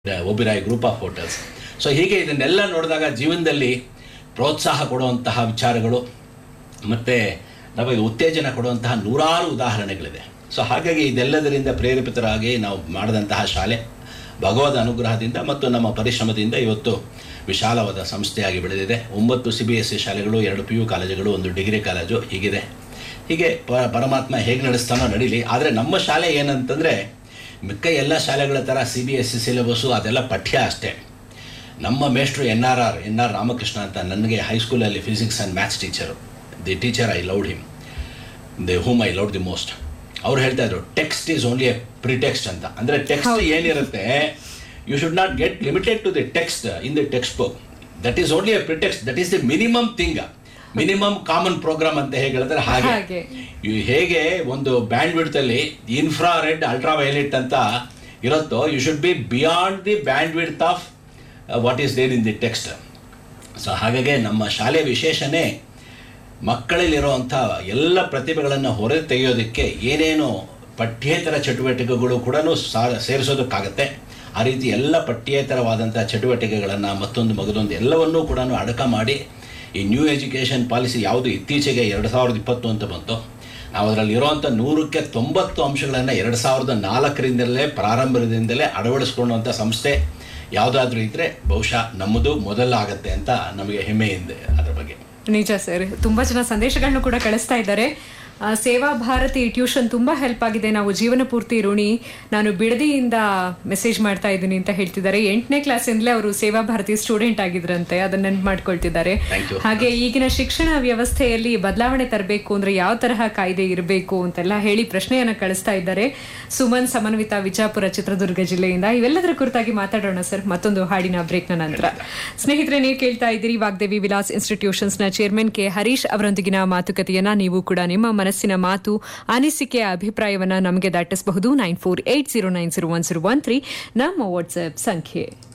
ಒಬಿರಾಯ್ group of hotels so ಹೀಗೆ ಇದನ್ನೆಲ್ಲ ನೋಡಿದಾಗ ಜೀವನದಲ್ಲಿ ಪ್ರೋತ್ಸಾಹ ಕೊಡುವಂತಹ ವಿಚಾರಗಳು ಮತ್ತು ನಮಗೆ ಉತ್ತೇಜನ ಕೊಡುವಂತಹ ನೂರಾರು ಉದಾಹರಣೆಗಳಿದೆ ಸೊ ಹಾಗಾಗಿ ಇದೆಲ್ಲದರಿಂದ ಪ್ರೇರೇಪಿತರಾಗಿ ನಾವು ಮಾಡಿದಂತಹ ಶಾಲೆ ಭಗವದ್ ಅನುಗ್ರಹದಿಂದ ಮತ್ತು ನಮ್ಮ ಪರಿಶ್ರಮದಿಂದ ಇವತ್ತು ವಿಶಾಲವಾದ ಸಂಸ್ಥೆಯಾಗಿ ಬೆಳೆದಿದೆ ಒಂಬತ್ತು ಸಿ ಬಿ ಎಸ್ ಸಿ ಶಾಲೆಗಳು ಎರಡು ಪಿ ಯು ಕಾಲೇಜುಗಳು ಒಂದು ಡಿಗ್ರಿ ಕಾಲೇಜು ಹೀಗಿದೆ ಹೀಗೆ ಪ ಪರಮಾತ್ಮ ಹೇಗೆ ನಡೆಸ್ತಾನೋ ನಡೀಲಿ ಆದರೆ ನಮ್ಮ ಶಾಲೆ ಏನಂತಂದರೆ ಮಿಕ್ಕ ಎಲ್ಲ ಶಾಲೆಗಳ ಥರ C B S C syllabus ಅದೆಲ್ಲ ಪಠ್ಯ ಅಷ್ಟೇ ನಮ್ಮ ಮೇಷ್ಟ್ರು N R R N R Ramakrishna ಅಂತ ನನಗೆ ಹೈಸ್ಕೂಲಲ್ಲಿ physics and maths teacher the teacher I loved him the whom I loved the most ಅವ್ರು ಹೇಳ್ತಾ ಇದ್ರು text is only a pretext ಅಂತ ಅಂದರೆ ಟೆಕ್ಸ್ಟ್ ಏನಿರುತ್ತೆ you should not get limited to the text in the text book that is only a pretext that is the minimum thing minimum common programme ಅಂತ ಹೇಗೆ ಹೇಳ್ತಾರೆ ಹಾಗೆ ಹಾಗೆ. ಇವು ಹೇಗೆ ಒಂದು ಬ್ಯಾಂಡ್ ವಿಡ್ತಲ್ಲಿ ಇನ್ಫ್ರಾ ರೆಡ್ ಅಲ್ಟ್ರಾ ವೈಲೆಟ್ ಅಂತ ಇರುತ್ತೋ you should be beyond the bandwidth of what is there in the text so ಹಾಗಾಗಿ ನಮ್ಮ ಶಾಲೆ ವಿಶೇಷನೇ ಮಕ್ಕಳಲ್ಲಿರುವಂಥ ಎಲ್ಲ ಪ್ರತಿಭೆಗಳನ್ನು ಹೊರ ತೆಗೆಯೋದಕ್ಕೆ ಏನೇನು ಪಠ್ಯೇತರ ಚಟುವಟಿಕೆಗಳು ಕೂಡ ಸಾ ಸೇರಿಸೋದಕ್ಕಾಗತ್ತೆ ಆ ರೀತಿ ಎಲ್ಲ ಪಠ್ಯೇತರವಾದಂಥ ಚಟುವಟಿಕೆಗಳನ್ನು ಮತ್ತೊಂದು ಮಗದೊಂದು ಎಲ್ಲವನ್ನೂ ಕೂಡ ಅಡಕ ಮಾಡಿ ಈ ನ್ಯೂ ಎಜುಕೇಷನ್ ಪಾಲಿಸಿ ಯಾವುದು ಇತ್ತೀಚೆಗೆ ಎರಡು ಸಾವಿರದ ಇಪ್ಪತ್ತು ಅಂತ ಬಂತು ನಾವು ಅದರಲ್ಲಿ ಇರುವಂಥ ನೂರಕ್ಕೆ ತೊಂಬತ್ತು ಅಂಶಗಳನ್ನು ಎರಡು ಸಾವಿರದ ನಾಲ್ಕರಿಂದಲೇ ಪ್ರಾರಂಭದಿಂದಲೇ ಅಳವಡಿಸ್ಕೊಳ್ಳುವಂಥ ಸಂಸ್ಥೆ ಯಾವುದಾದ್ರೂ ಇದ್ದರೆ ಬಹುಶಃ ನಮ್ಮದು ಮೊದಲಾಗತ್ತೆ ಅಂತ ನಮಗೆ ಹೆಮ್ಮೆ ಇದೆ ಅದರ ಬಗ್ಗೆ ನಿಜ ಸರ್ ತುಂಬಾ ಜನ ಸಂದೇಶಗಳನ್ನು ಕೂಡ ಕಳಿಸ್ತಾ ಇದ್ದಾರೆ ಆ, ಸೇವಾ ಭಾರತಿ ಟ್ಯೂಷನ್ ತುಂಬಾ ಹೆಲ್ಪ್ ಆಗಿದೆ ನಾವು ಜೀವನ ಪೂರ್ತಿ ಋಣಿ ನಾನು ಬಿಡದಿಯಿಂದ ಮೆಸೇಜ್ ಮಾಡ್ತಾ ಇದ್ದೀನಿ ಅಂತ ಹೇಳ್ತಿದ್ದಾರೆ ಎಂಟನೇ ಕ್ಲಾಸಿಂದಲೇ ಅವರು ಸೇವಾ ಭಾರತಿ ಸ್ಟೂಡೆಂಟ್ ಆಗಿದ್ರಂತೆ ಅದನ್ನ ನೆನ್ಪು ಮಾಡ್ಕೊಳ್ತಿದ್ದಾರೆ Thank you. ಹಾಗೆ ಈಗಿನ ಶಿಕ್ಷಣ ವ್ಯವಸ್ಥೆಯಲ್ಲಿ ಬದಲಾವಣೆ ತರಬೇಕು ಅಂದ್ರೆ ಯಾವ ತರಹ ಕಾಯ್ದೆ ಇರಬೇಕು ಅಂತೆಲ್ಲ ಹೇಳಿ ಪ್ರಶ್ನೆಯನ್ನ ಕಳಿಸ್ತಾ ಇದ್ದಾರೆ ಸುಮನ್ ಸಮನ್ವಿತ ವಿಜಾಪುರ ಚಿತ್ರದುರ್ಗ ಜಿಲ್ಲೆಯಿಂದ ಇವೆಲ್ಲದರ ಕುರಿತಾಗಿ ಮಾತಾಡೋಣ ಸರ್ ಮತ್ತೊಂದು ಹಾಡಿನ ಬ್ರೇಕ್ನ ನಂತರ ಸ್ನೇಹಿತರೆ ನೀವು ಕೇಳ್ತಾ ಇದ್ದೀರಿ ವಾಗ್ದೇವಿ ವಿಲಾಸ್ ಇನ್ಸ್ಟಿಟ್ಯೂಷನ್ಸ್ ನ ಚೇರ್ಮನ್ ಕೆ ಹರೀಶ್ ಅವರೊಂದಿಗಿನ ಮಾತುಕತೆಯನ್ನ ನೀವು ಕೂಡ ನಿಮ್ಮ ಮನಸ್ಸಿನ ಮಾತು ಅನಿಸಿಕೆಯ ಅಭಿಪ್ರಾಯವನ್ನ ನಮಗೆ ದಾಟಿಸಬಹುದು nine four eight zero nine zero one zero one three ನಮ್ಮ ವಾಟ್ಸ್ಆಪ್ ಸಂಖ್ಯೆ